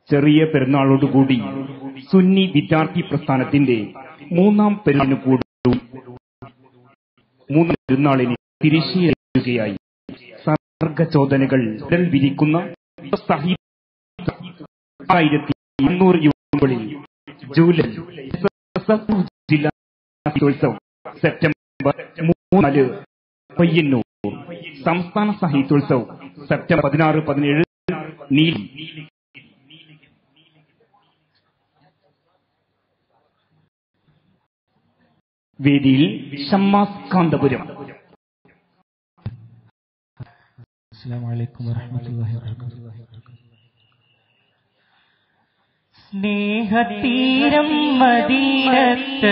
ചെറിയ പെരുന്നാളോടുകൂടി സുന്നി വിദ്യാർത്ഥി പ്രസ്ഥാനത്തിന്റെ മൂന്നാം പെരുന്നാളിന് കൂടി മൂന്നാം പെരുന്നാളിന് തിരിശിയായി സർഗചോദനകൾ ഉടൽ വിരിക്കുന്ന ആയിരത്തി ഇരുന്നൂറ് യുവകളിൽ ജൂലൈ ജില്ലാ സാഹിത്യോത്സവം സെപ്റ്റംബർ മൂന്നാല് പയ്യന്നൂർ സംസ്ഥാന സാഹിത്യോത്സവം സെപ്റ്റംബർ പതിനാറ് പതിനേഴ് നീലി വേദിയിൽ ഷമ്മാസ് കാന്തപുരം السلام عليكم ورحمة الله وبركاته സ്നേഹത്തീരം മദീനത്ത്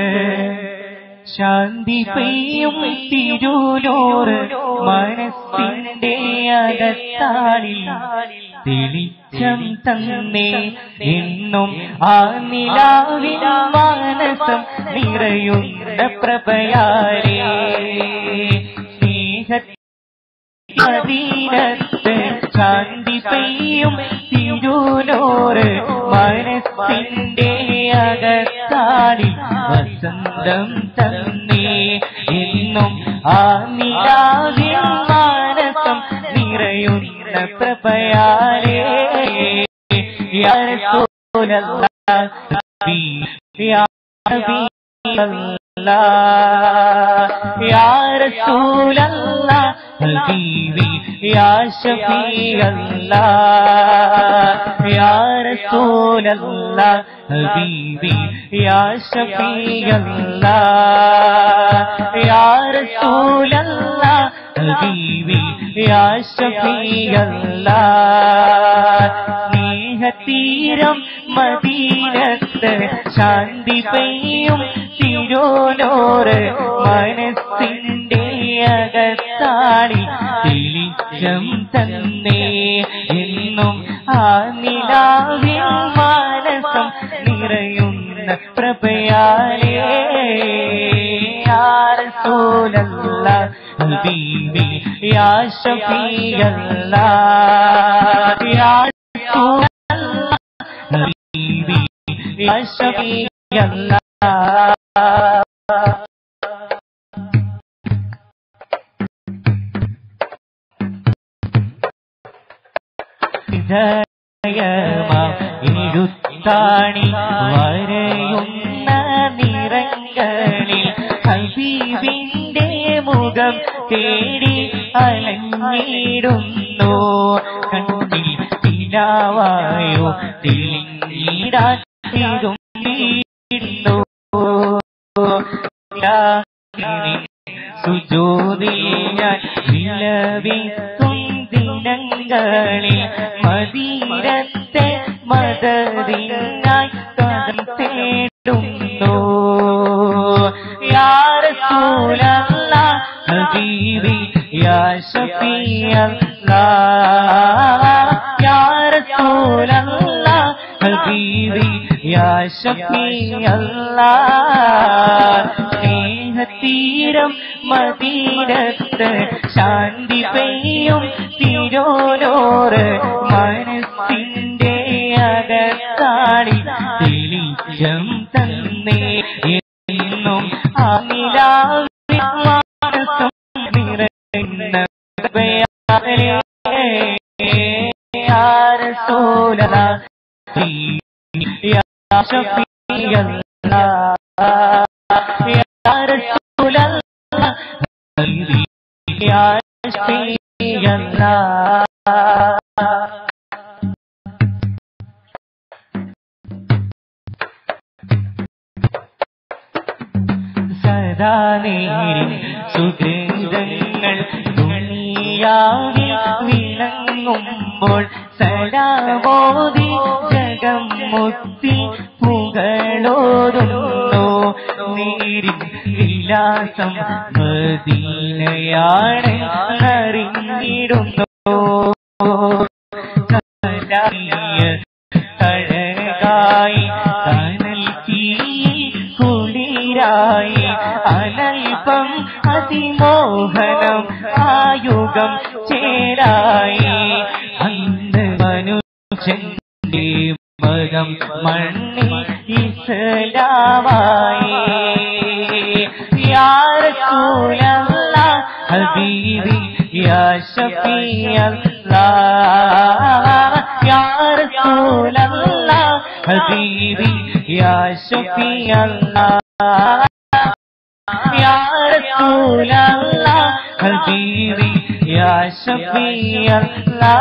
ശാന്തി പെയ്യും തിരുലോറ് മനസ്സിന്റെ അകത്താളിൽ തെളിച്ചം തന്നേ എന്നും ആ നിലാവിൽ മാനസം നിറയുന്ന പ്രഭയാരേ സ്നേഹ മദീനത്ത് ശാന്തി പെയ്യും തിരുനോറ് മനസ്സിന്റെ അകത്താളിൽ വസന്തം തന്നേ എന്നും ആ നിലാവിൽ മാനസം നിറയുന്ന പ്രഭയാലേ യാ റസൂലല്ലാഹ് യാ ഹബീബല്ലാഹ് യാ റസൂലല്ലാഹ് حبيبي يا شفيع الله يا رسول الله حبيبي يا شفيع الله يا رسول الله حبيبي يا شفيع الله സ്നേഹതീരം മദീനത്ത് ശാന്തി പെയ്യും തിരുനോറ് മനസ്സിന്റെ അകത്താളി തെളിച്ചം തന്നേ എന്നും ആ നിലാവിൽ മാനസം നിറയുന്ന പ്രഭയാലേ യാറസൂലല്ല ഹബീബി യാ ഷഫീയല്ല യാ റസൂലല്ല ഹബീബി യാ ഷഫീയല്ല എഴുത്താണി വരയുന്ന നിറങ്ങളിൽ ഹബീബിന്റെ മുഖം തേടി അലഞ്ഞിടുന്നു കണ്ണിൽ തിലാവായോ തെളിഞ്ഞിടാൻ ഇതും സുജോതിയാൻ വിലപിക്കും ദിനങ്ങളിൽ മദീരത്തെ മദറിനായി കഥം തേടുന്നു യാറസൂലല്ല ഹബീബി യാ ഷഫീഅല്ല യാറസൂലല്ല ഹബീബി യാ ഷഫീഅല്ല സ്നേഹതീരം മദീനത്ത് ശാന്തി പെയ്യും തിരോരോറ് മനസ്സിന്റെ അകത്താടി തെളിച്ചം തന്നേ എന്നും ആ നിലാവിൽ മാനസം നിറയുന്ന യാ റസൂലല്ലാഹ് യാ ഷഫീഅല്ലാഹ് യാ റസൂലല്ലാഹ് യാ ഷഫീഅല്ലാഹ് സദാ നേരിൻ സുഗന്ധങ്ങൾ ദുനിയാവിൽ വിളങ്ങുമ്പോൾ സദാബോധി ജഗം മുത്തി പുകളോരുന്നു നേരിൻ വിലാസം മദീനയാണ് അറിഞ്ഞിടുന്നു അഴകായി കനൽ തീ കുളിരായി അനൽപം അതിമോഹനം ആയുഗം ചേരായി അന്ന് മനുഷ്യന്റെ മണ്ണിൽ ഇസ്ലാമായി യാ റസൂലല്ലാ ഹബീബി യാ ഷഫീഅല്ലാ യാ റസൂലല്ലാ ഹബീബി യാ ഷഫീഅല്ലാ യാ റസൂലല്ലാ ഹബീബി യാ ഷഫീഅല്ലാ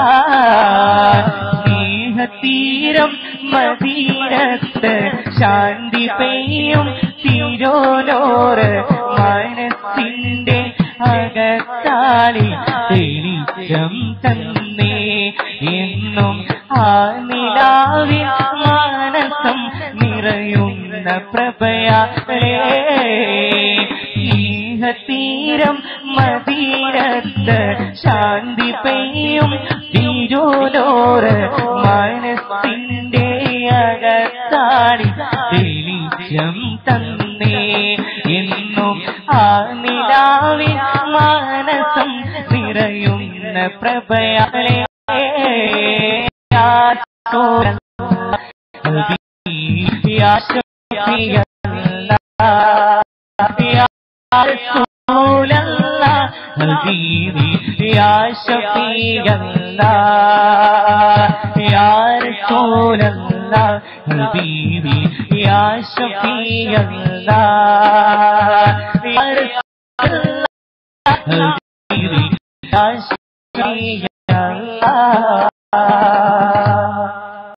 സ്നേഹതീരം മദീനത്ത് ശാന്തി പെയ്യും തിരോലോറ് മനസ്സിന്റെ അകത്താളി തെളിച്ചം തന്നേ എന്നും ആ നിലാവിൽ മാനസം നിറയുന്ന പ്രഭയാലേ സ്നേഹതീരം മദീനത്ത് ശാന്തി പെയ്യും തിരുലോറ് മനസ്സിന്റെ അകത്താടി തെളിച്ചം തന്നേ എന്നും ആ നിലാവിൽ മാനസം നിറയുന്ന പ്രഭയാലേ യാ യാ യാ رسول الله حبيبي يا شفيع الله يا رسول الله حبيبي يا شفيع الله يا رسول الله حبيبي يا شفيع الله